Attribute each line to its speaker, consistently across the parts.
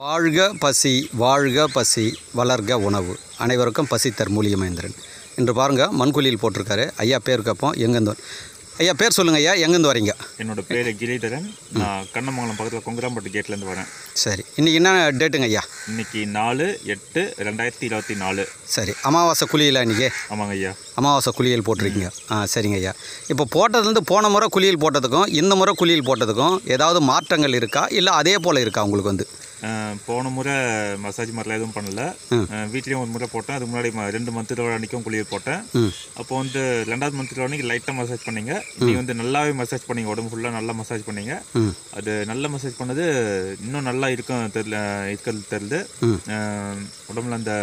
Speaker 1: வாழ்க பசி வாழ்க பசி வளர்க உணவு அனைவருக்கும் பசித்தர் மூலியமேந்திரன் இன்று பாருங்கள் மண்குழியில் போட்டிருக்காரு ஐயா பேர் கேட்போம் எங்கேருந்து வர- ஐயா பேர் சொல்லுங்க ஐயா எங்கேருந்து வரீங்க
Speaker 2: என்னோட பேர் கிரிதரன் நான் கண்ணமங்கலம் பக்கத்தில் கொங்கராம்பட்டு கேட்லேருந்து வரேன்
Speaker 1: சரி இன்றைக்கி என்ன டேட்டுங்க ஐயா
Speaker 2: இன்னைக்கு நாலு எட்டு ரெண்டாயிரத்தி இருபத்தி நாலு
Speaker 1: சரி அமாவாசை குளியலா இன்றைக்கி
Speaker 2: ஆமாங்க ஐயா
Speaker 1: அமாவாசை குளியல் போட்டிருக்கீங்க ஆ சரிங்க ஐயா இப்போ போட்டதுலேருந்து போன முறை குளியல் போட்டதுக்கும் இந்த முறை குளியல் போட்டதுக்கும் ஏதாவது மாற்றங்கள் இருக்கா இல்லை அதே போல் இருக்கா உங்களுக்கு வந்து
Speaker 2: அஹ், போன முறை மசாஜ் மாதிரிலாம் எதுவும் பண்ணல அஹ், வீட்லயும் ஒரு முறை போட்டேன் அதுக்கு முன்னாடி ம- ரெண்டு மந்த் அன்னைக்கும் குளியல் போட்டேன்
Speaker 1: ம்
Speaker 2: அப்போ வந்து ரெண்டாவது மந்த் அன்னைக்கு லைட்டாக மசாஜ் பண்ணீங்க நீங்க வந்து நல்லாவே மசாஜ் பண்ணீங்க உடம்பு ஃபுல்லாக நல்லா மசாஜ் பண்ணீங்க
Speaker 1: ம்
Speaker 2: அது நல்ல மசாஜ் பண்ணது இன்னும் நல்லா இருக்கும் தெரியல இருக்கிறது தெரியுது
Speaker 1: ம்.
Speaker 2: அஹ், உடம்புல அந்த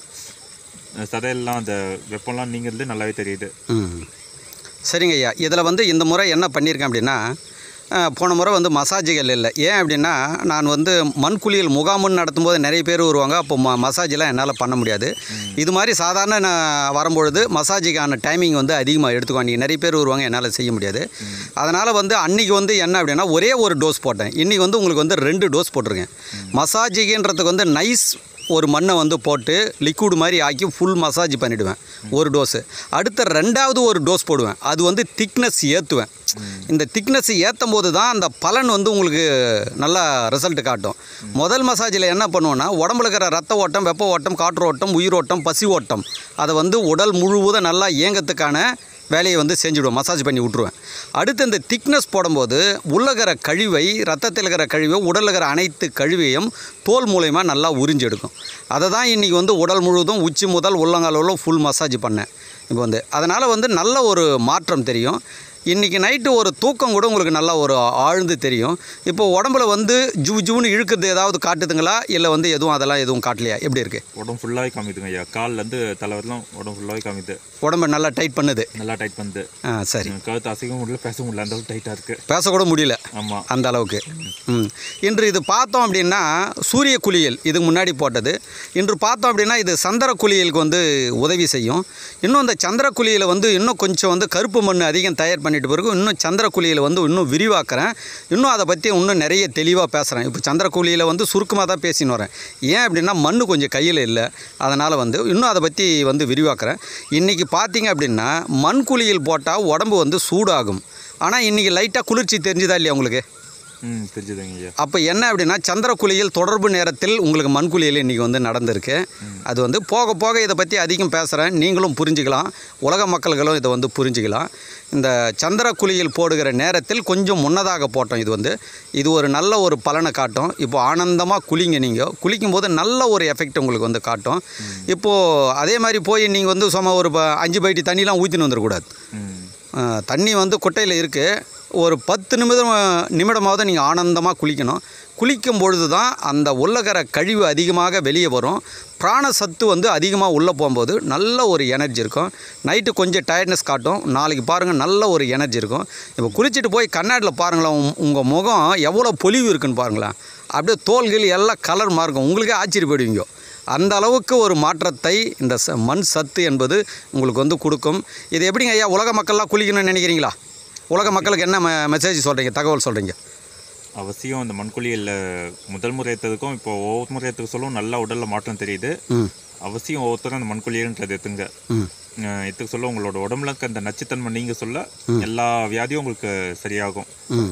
Speaker 2: அஹ், சதையெல்லாம் அந்த வெப்பம்லாம் நீங்கிறது நல்லாவே தெரியுது
Speaker 1: ம் சரிங்க ஐயா இதில் வந்து இந்த முறை என்ன பண்ணியிருக்கேன் அப்படின்னா அஹ், போன முறை வந்து மசாஜுகள் இல்லை ஏன் அப்படின்னா நான் வந்து மண்குளியல் முகாமுன்னு நடத்தும்போது நிறைய பேர் வருவாங்க அப்போ ம மசாஜெலாம் என்னால் பண்ண முடியாது இது மாதிரி சாதாரண நான் வரும்பொழுது மசாஜுக்கான டைமிங் வந்து அதிகமாக எடுத்துக்குவாங்க நீங்கள் நிறைய பேர் வருவாங்க என்னால் செய்ய முடியாது அதனால் வந்து அன்றைக்கி வந்து என்ன அப்படின்னா ஒரே ஒரு டோஸ் போட்டேன் இன்றைக்கி வந்து உங்களுக்கு வந்து ரெண்டு டோஸ் போட்டிருக்கேன் மசாஜுக்குன்றதுக்கு வந்து நைஸ் ஒரு மண்ணை வந்து போட்டு லிக்விட் மாதிரி ஆக்கி ஃபுல் மசாஜ் பண்ணிவிடுவேன் ஒரு டோஸு அடுத்த ரெண்டாவது ஒரு டோஸ் போடுவேன் அது வந்து திக்னஸ் ஏற்றுவேன் இந்த திக்னஸ் ஏற்றும் போது தான் அந்த பலன் வந்து உங்களுக்கு நல்லா ரிசல்ட் காட்டும் முதல் மசாஜில் என்ன பண்ணுவோன்னா உடம்புல இருக்கிற ரத்த ஓட்டம் வெப்ப ஓட்டம் காற்று ஓட்டம் உயிரோட்டம் பசி ஓட்டம் அதை வந்து உடல் முழுவதும் நல்லா இயங்கத்துக்கான வேலையை வந்து செஞ்சுடுவேன் மசாஜ் பண்ணி விட்ருவேன் அடுத்து இந்த திக்னஸ் போடும்போது உள்ளகிற கழிவை ரத்தத்தில் இருக்கிற கழிவை உடலில் இருக்கிற அனைத்து கழிவையும் தோல் மூலயமா நல்லா உறிஞ்சு எடுக்கும் அதை தான் இன்றைக்கி வந்து உடல் முழுவதும் உச்சி முதல் உள்ளங்கால ஃபுல் மசாஜ் பண்ணேன் இப்போ வந்து அதனால் வந்து நல்ல ஒரு மாற்றம் தெரியும் இன்றைக்கி நைட்டு ஒரு தூக்கம் கூட உங்களுக்கு நல்லா ஒரு ஆழ்ந்து தெரியும் இப்போ உடம்புல வந்து ஜூ ஜூன்னு இழுக்கிறது ஏதாவது காட்டுதுங்களா இல்லை வந்து எதுவும் அதெல்லாம் எதுவும் காட்டலையா எப்படி இருக்குது
Speaker 2: உடம்பு ஃபுல்லாகவே காமிதுங்க ஐயா கால்லேருந்து தலை வரலாம் உடம்பு ஃபுல்லாகவே காமிது
Speaker 1: உடம்பு நல்லா டைட் பண்ணுது
Speaker 2: நல்லா டைட் பண்ணுது
Speaker 1: ஆ சரி
Speaker 2: கழுத்து அசைக்கவும் முடியல பேச முடியல அந்த அளவுக்கு டைட்டாக இருக்கு
Speaker 1: பேசக்கூட முடியல
Speaker 2: ஆமாம்
Speaker 1: அந்த அளவுக்கு ம் இன்று இது பார்த்தோம் அப்படின்னா சூரிய குளியல் இதுக்கு முன்னாடி போட்டது இன்று பார்த்தோம் அப்படின்னா இது சந்திர குளியலுக்கு வந்து உதவி செய்யும் இன்னும் இந்த சந்திர குளியலை வந்து இன்னும் கொஞ்சம் வந்து கருப்பு மண் அதிகம் தயார் பண்ணிட்டு பிறகு இன்னும் சந்திர குளியலை வந்து இன்னும் விரிவாக்குறேன் இன்னும் அதை பற்றி இன்னும் நிறைய தெளிவாக பேசுகிறேன் இப்போ சந்திர குளியலை வந்து சுருக்கமாக தான் பேசின்னு வரேன் ஏன் அப்படின்னா மண் கொஞ்சம் கையில் இல்லை அதனால் வந்து இன்னும் அதை பற்றி வந்து விரிவாக்குறேன் இன்றைக்கி பார்த்தீங்க அப்படின்னா மண் குளியல் போட்டால் உடம்பு வந்து சூடாகும் ஆனால் இன்றைக்கி லைட்டாக குளிர்ச்சி தெரிஞ்சுதா இல்லையா உங்களுக்கு
Speaker 2: ம் தெரிஞ்சுதுங்க ஐயா
Speaker 1: அப்போ என்ன அப்படின்னா சந்திர குளியல் தொடர்பு நேரத்தில் உங்களுக்கு மண் குளியல் இன்றைக்கி வந்து நடந்திருக்கு அது வந்து போக போக இதை பற்றி அதிகம் பேசுகிறேன் நீங்களும் புரிஞ்சுக்கலாம் உலக மக்கள்களும் இதை வந்து புரிஞ்சுக்கலாம் இந்த சந்திர குளியல் போடுகிற நேரத்தில் கொஞ்சம் முன்னதாக போட்டோம் இது வந்து இது ஒரு நல்ல ஒரு பலனை காட்டும் இப்போ ஆனந்தமாக குளிங்க நீங்கள் குளிக்கும்போது நல்ல ஒரு எஃபெக்ட் உங்களுக்கு வந்து காட்டும் இப்போது அதே மாதிரி போய் நீங்கள் வந்து சும்மா ஒரு ப- அஞ்சு பைட்டி தண்ணிலாம் ஊற்றின்னு வந்துடக்கூடாது
Speaker 2: ம்
Speaker 1: ஆ, தண்ணி வந்து குட்டையில் இருக்குது ஒரு பத்து நிமிடம் நிமிடமாவது நீங்கள் ஆனந்தமாக குளிக்கணும் குளிக்கும் பொழுது தான் அந்த உள்ளகர கழிவு அதிகமாக வெளியே வரும் பிராண சத்து வந்து அதிகமாக உள்ளே போகும்போது நல்ல ஒரு எனர்ஜி இருக்கும் நைட்டு கொஞ்சம் டயர்ட்னஸ் காட்டும் நாளைக்கு பாருங்கள் நல்ல ஒரு எனர்ஜி இருக்கும் இப்போ குளிச்சுட்டு போய் கண்ணாடியில் பாருங்களேன் உங்கள் முகம் எவ்வளோ பொலிவு இருக்குன்னு பாருங்களேன் அப்படியே தோள்கள் எல்லாம் கலர் மாறும் உங்களுக்கே ஆச்சரியப்படுவீங்க அந்த அளவுக்கு ஒரு மாற்றத்தை இந்த ச மண் சத்து என்பது உங்களுக்கு வந்து கொடுக்கும் இது எப்படிங்க ஐயா உலக மக்கள்லாம் குளிக்கணும்னு நினைக்கிறீங்களா உலக மக்களுக்கு என்ன மெ மெசேஜ் சொல்கிறீங்க தகவல் சொல்கிறீங்க
Speaker 2: அவசியம் இந்த மண்குழியில் முதல் முறை எடுத்ததுக்கும் இப்போ ஒவ்வொரு முறை எடுத்துக்க சொல்லும் நல்லா உடலில் மாற்றம் தெரியுது
Speaker 1: ம்
Speaker 2: அவசியம் ஒவ்வொருத்தரும் அந்த மண்குழியன்றது எடுத்துங்க
Speaker 1: ம்
Speaker 2: அஹ் எடுத்துக்க சொல்ல உங்களோட உடம்புல இருக்க அந்த நச்சுத்தன்மை நீங்க சொல்ல எல்லா வியாதியும் உங்களுக்கு சரியாகும்
Speaker 1: ம்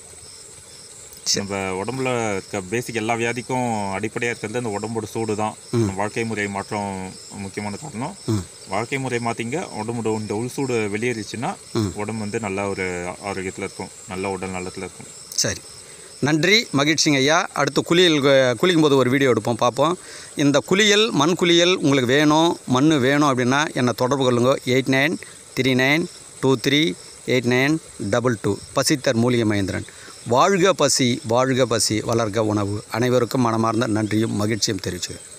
Speaker 2: நம்ம உடம்புல இருக்க பேசிக் எல்லா வியாதிக்கும் அடிப்படையாக இருக்கிறது அந்த உடம்போட சூடு தான் வாழ்க்கை முறை மாற்றம் முக்கியமான காரணம்
Speaker 1: ம்.
Speaker 2: வாழ்க்கை முறை மாற்றிங்க உடம்போட இந்த உள் சூடு வெளியேறிச்சுன்னா உடம்பு வந்து நல்ல ஒரு ஆரோக்கியத்தில் இருக்கும் நல்ல உடல் நலத்தில் இருக்கும்
Speaker 1: சரி நன்றி மகிழ்ச்சிங்க ஐயா அடுத்து குளியல் கு- குளிக்கும்போது ஒரு வீடியோ எடுப்போம் பார்ப்போம் இந்த குளியல் மண் குளியல் உங்களுக்கு வேணும் மண் வேணும் அப்படின்னா என்னை தொடர்பு கொள்ளுங்க eight nine three nine two three eight nine double two பசித்தர் மூலிகை மகேந்திரன் வாழ்க பசி வாழ்க பசி வளர்க உணவு அனைவருக்கும் மனமார்ந்த நன்றியும் மகிழ்ச்சியும் தெரிவிச்சுக்கிறேன்